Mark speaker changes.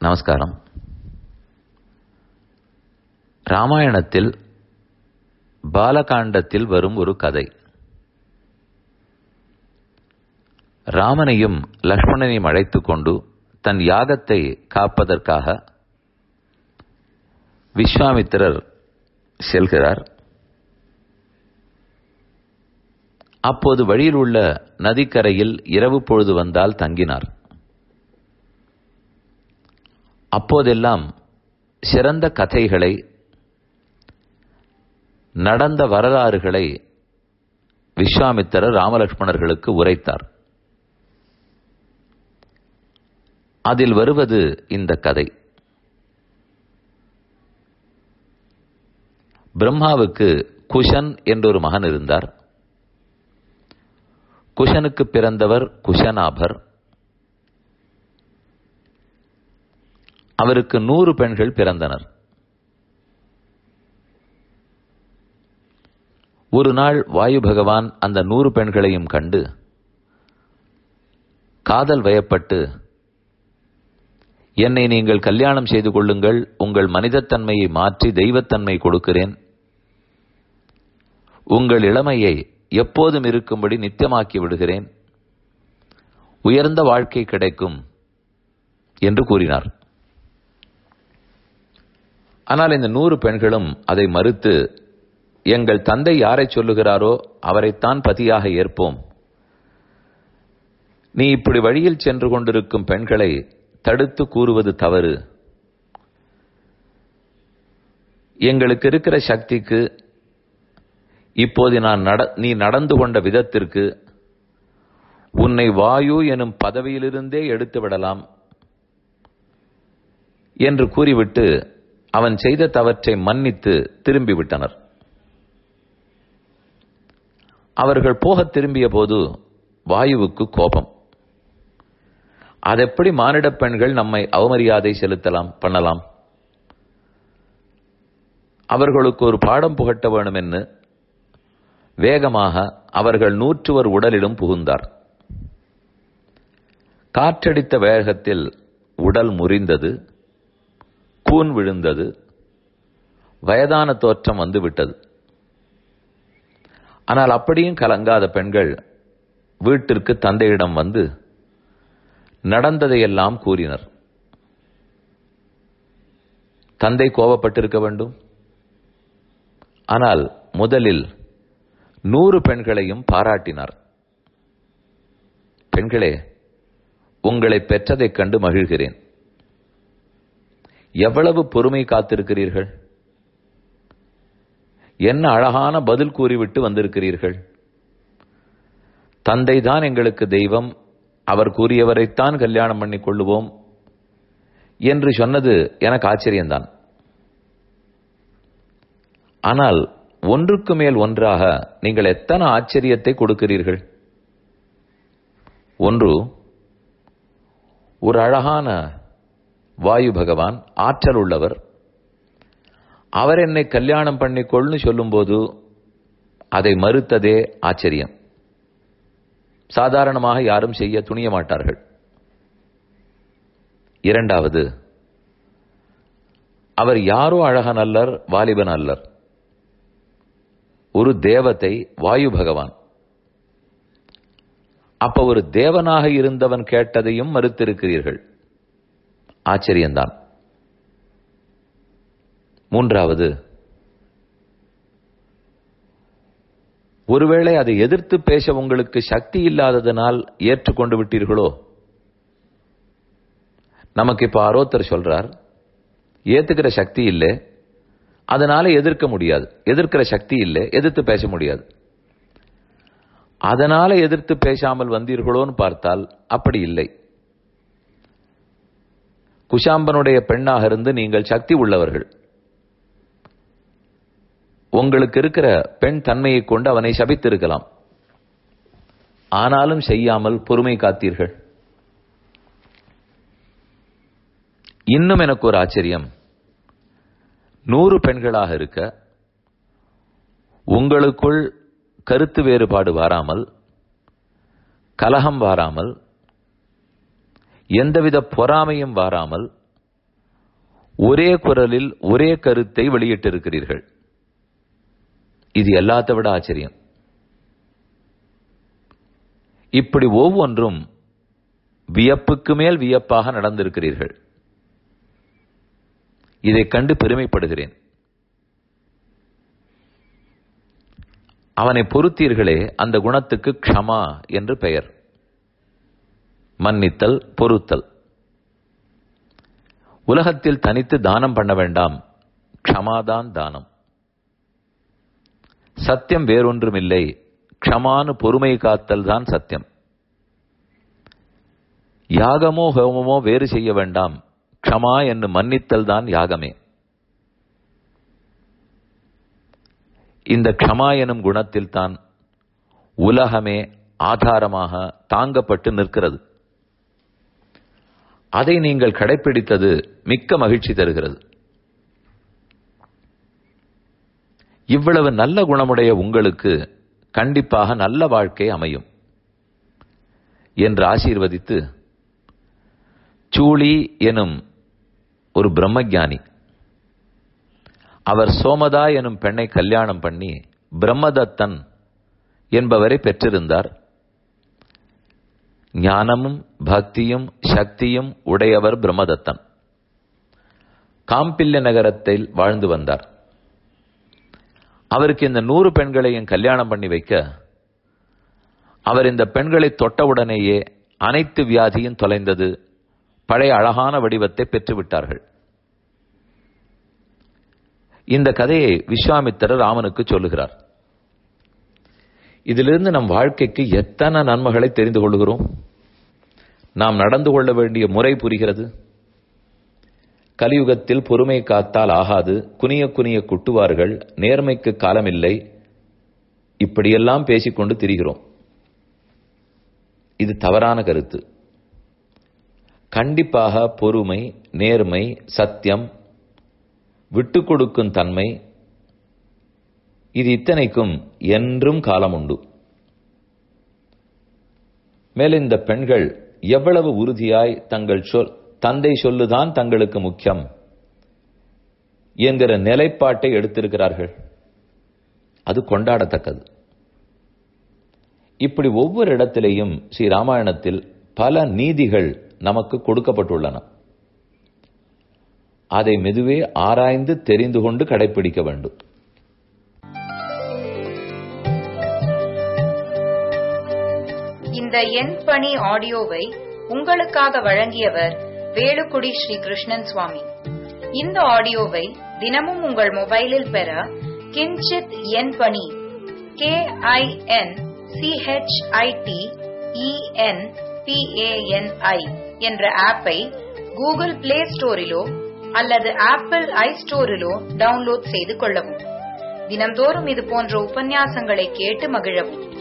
Speaker 1: நமஸ்காரம் ராமாயணத்தில் பாலகாண்டத்தில் வரும் ஒரு கதை ராமனையும் லக்ஷ்மணனையும் அழைத்துக் கொண்டு தன் யாகத்தை காப்பதற்காக விஸ்வாமித்திரர் செல்கிறார் அப்போது வழியில் உள்ள நதிக்கரையில் இரவு பொழுது வந்தால் தங்கினார் அப்போதெல்லாம் சிறந்த கதைகளை நடந்த வரலாறுகளை விஸ்வாமித்திரர் ராமலட்சுமணர்களுக்கு உரைத்தார் அதில் வருவது இந்த கதை பிரம்மாவுக்கு குஷன் என்றொரு மகன் இருந்தார் குஷனுக்கு பிறந்தவர் குஷனாபர் அவருக்கு நூறு பெண்கள் பிறந்தனர் ஒரு நாள் வாயு பகவான் அந்த நூறு பெண்களையும் கண்டு காதல் வயப்பட்டு என்னை நீங்கள் கல்யாணம் செய்து கொள்ளுங்கள் உங்கள் மனிதத்தன்மையை மாற்றி தெய்வத்தன்மை கொடுக்கிறேன் உங்கள் இளமையை எப்போதும் இருக்கும்படி நித்தியமாக்கி விடுகிறேன் உயர்ந்த வாழ்க்கை கிடைக்கும் என்று கூறினார் ஆனால் இந்த நூறு பெண்களும் அதை மறுத்து எங்கள் தந்தை யாரை சொல்லுகிறாரோ அவரைத்தான் பதியாக ஏற்போம் நீ இப்படி வழியில் சென்று கொண்டிருக்கும் பெண்களை தடுத்து கூறுவது தவறு எங்களுக்கு இருக்கிற சக்திக்கு இப்போது நான் நட நீ நடந்து கொண்ட விதத்திற்கு உன்னை வாயு எனும் பதவியிலிருந்தே எடுத்து விடலாம் என்று கூறிவிட்டு அவன் செய்த தவற்றை மன்னித்து திரும்பிவிட்டனர் அவர்கள் போகத் திரும்பிய போது வாயுவுக்கு கோபம் அதெப்படி மானிட பெண்கள் நம்மை அவமரியாதை செலுத்தலாம் பண்ணலாம் அவர்களுக்கு ஒரு பாடம் புகட்ட வேணும் என்று வேகமாக அவர்கள் நூற்றுவர் உடலிலும் புகுந்தார் காற்றடித்த வேகத்தில் உடல் முறிந்தது கூன் விழுந்தது வயதான தோற்றம் வந்துவிட்டது ஆனால் அப்படியும் கலங்காத பெண்கள் வீட்டிற்கு தந்தையிடம் வந்து நடந்ததையெல்லாம் கூறினர் தந்தை கோபப்பட்டிருக்க வேண்டும் ஆனால் முதலில் நூறு பெண்களையும் பாராட்டினார் பெண்களே உங்களை பெற்றதைக் கண்டு மகிழ்கிறேன் எவ்வளவு பொறுமை காத்திருக்கிறீர்கள் என்ன அழகான பதில் கூறிவிட்டு வந்திருக்கிறீர்கள் தந்தை தான் எங்களுக்கு தெய்வம் அவர் கூறியவரைத்தான் கல்யாணம் பண்ணி கொள்ளுவோம் என்று சொன்னது எனக்கு ஆச்சரியம்தான் ஆனால் ஒன்றுக்கு மேல் ஒன்றாக நீங்கள் எத்தனை ஆச்சரியத்தை கொடுக்கிறீர்கள் ஒன்று ஒரு அழகான வாயு பகவான் ஆற்றல் உள்ளவர் அவர் என்னை கல்யாணம் பண்ணிக்கொள்னு சொல்லும்போது அதை மறுத்ததே ஆச்சரியம் சாதாரணமாக யாரும் செய்ய துணிய மாட்டார்கள் இரண்டாவது அவர் யாரோ அழகன் அல்லர் வாலிபன் அல்லர் ஒரு தேவத்தை வாயு பகவான் அப்ப ஒரு தேவனாக இருந்தவன் கேட்டதையும் மறுத்திருக்கிறீர்கள் ஆச்சரியம்தான் மூன்றாவது ஒருவேளை அதை எதிர்த்து பேச உங்களுக்கு சக்தி இல்லாததனால் ஏற்றுக்கொண்டு விட்டீர்களோ நமக்கு இப்ப ஆரோத்தர் சொல்றார் ஏத்துக்கிற சக்தி இல்லை அதனால எதிர்க்க முடியாது எதிர்க்கிற சக்தி இல்லை எதிர்த்து பேச முடியாது அதனால எதிர்த்து பேசாமல் வந்தீர்களோன்னு பார்த்தால் அப்படி இல்லை குஷாம்பனுடைய பெண்ணாக இருந்து நீங்கள் சக்தி உள்ளவர்கள் உங்களுக்கு இருக்கிற பெண் தன்மையை கொண்டு அவனை சபித்திருக்கலாம் ஆனாலும் செய்யாமல் பொறுமை காத்தீர்கள் இன்னும் எனக்கு ஒரு ஆச்சரியம் நூறு பெண்களாக இருக்க உங்களுக்குள் கருத்து வேறுபாடு வாராமல் கலகம் வாராமல் எந்தவித பொறாமையும் வாராமல் ஒரே குரலில் ஒரே கருத்தை வெளியிட்டிருக்கிறீர்கள் இது எல்லாத்த விட ஆச்சரியம் இப்படி ஒவ்வொன்றும் வியப்புக்கு மேல் வியப்பாக நடந்திருக்கிறீர்கள் இதை கண்டு பெருமைப்படுகிறேன் அவனை பொறுத்தீர்களே அந்த குணத்துக்கு க்ஷமா என்று பெயர் மன்னித்தல் பொறுத்தல் உலகத்தில் தனித்து தானம் பண்ண வேண்டாம் க்ஷமாதான் தானம் சத்தியம் வேறொன்றுமில்லை க்ஷமானு பொறுமை காத்தல் தான் சத்தியம் யாகமோ ஹோமமோ வேறு செய்ய வேண்டாம் க்ஷமா என்று மன்னித்தல் தான் யாகமே இந்த க்ஷமா எனும் குணத்தில் தான் உலகமே ஆதாரமாக தாங்கப்பட்டு நிற்கிறது அதை நீங்கள் கடைபிடித்தது மிக்க மகிழ்ச்சி தருகிறது இவ்வளவு நல்ல குணமுடைய உங்களுக்கு கண்டிப்பாக நல்ல வாழ்க்கை அமையும் என்று ஆசீர்வதித்து சூளி எனும் ஒரு பிரம்மஞானி அவர் சோமதா எனும் பெண்ணை கல்யாணம் பண்ணி பிரம்மதத்தன் என்பவரை பெற்றிருந்தார் ஞானமும் பக்தியும் சக்தியும் உடையவர் பிரம்மதத்தன் காம்பில்ய நகரத்தில் வாழ்ந்து வந்தார் அவருக்கு இந்த நூறு பெண்களையும் கல்யாணம் பண்ணி வைக்க அவர் இந்த பெண்களை தொட்டவுடனேயே அனைத்து வியாதியும் தொலைந்தது பழைய அழகான வடிவத்தை பெற்றுவிட்டார்கள் இந்த கதையை விஸ்வாமித்திரர் ராமனுக்கு சொல்லுகிறார் இதிலிருந்து நம் வாழ்க்கைக்கு எத்தனை நன்மைகளை தெரிந்து கொள்கிறோம் நாம் நடந்து கொள்ள வேண்டிய முறை புரிகிறது கலியுகத்தில் பொறுமை காத்தால் ஆகாது குனிய குனிய குட்டுவார்கள் நேர்மைக்கு காலமில்லை இப்படியெல்லாம் பேசிக்கொண்டு திரிகிறோம் இது தவறான கருத்து கண்டிப்பாக பொறுமை நேர்மை சத்தியம் விட்டு கொடுக்கும் தன்மை இது இத்தனைக்கும் என்றும் காலம் உண்டு மேலும் இந்த பெண்கள் எவ்வளவு உறுதியாய் தங்கள் சொல் தந்தை சொல்லுதான் தங்களுக்கு முக்கியம் என்கிற நிலைப்பாட்டை எடுத்திருக்கிறார்கள் அது கொண்டாடத்தக்கது இப்படி ஒவ்வொரு இடத்திலேயும் ஸ்ரீ ராமாயணத்தில் பல நீதிகள் நமக்கு கொடுக்கப்பட்டுள்ளன அதை மெதுவே ஆராய்ந்து தெரிந்து கொண்டு கடைபிடிக்க வேண்டும்
Speaker 2: இந்த எண் பணி ஆடியோவை உங்களுக்காக வழங்கியவர் வேலுக்குடி ஸ்ரீ கிருஷ்ணன் சுவாமி இந்த ஆடியோவை தினமும் உங்கள் மொபைலில் பெற கிஞ்சித் எண் பணி கே ஐ என் சிஹெச்ஐடி இஎன் பிஏஎன்ஐ என்ற ஆப்பை கூகுள் பிளே ஸ்டோரிலோ அல்லது ஆப்பிள் ஐ ஸ்டோரிலோ டவுன்லோட் செய்து கொள்ளவும் தினம்தோறும் இது போன்ற உபன்யாசங்களை கேட்டு மகிழவும்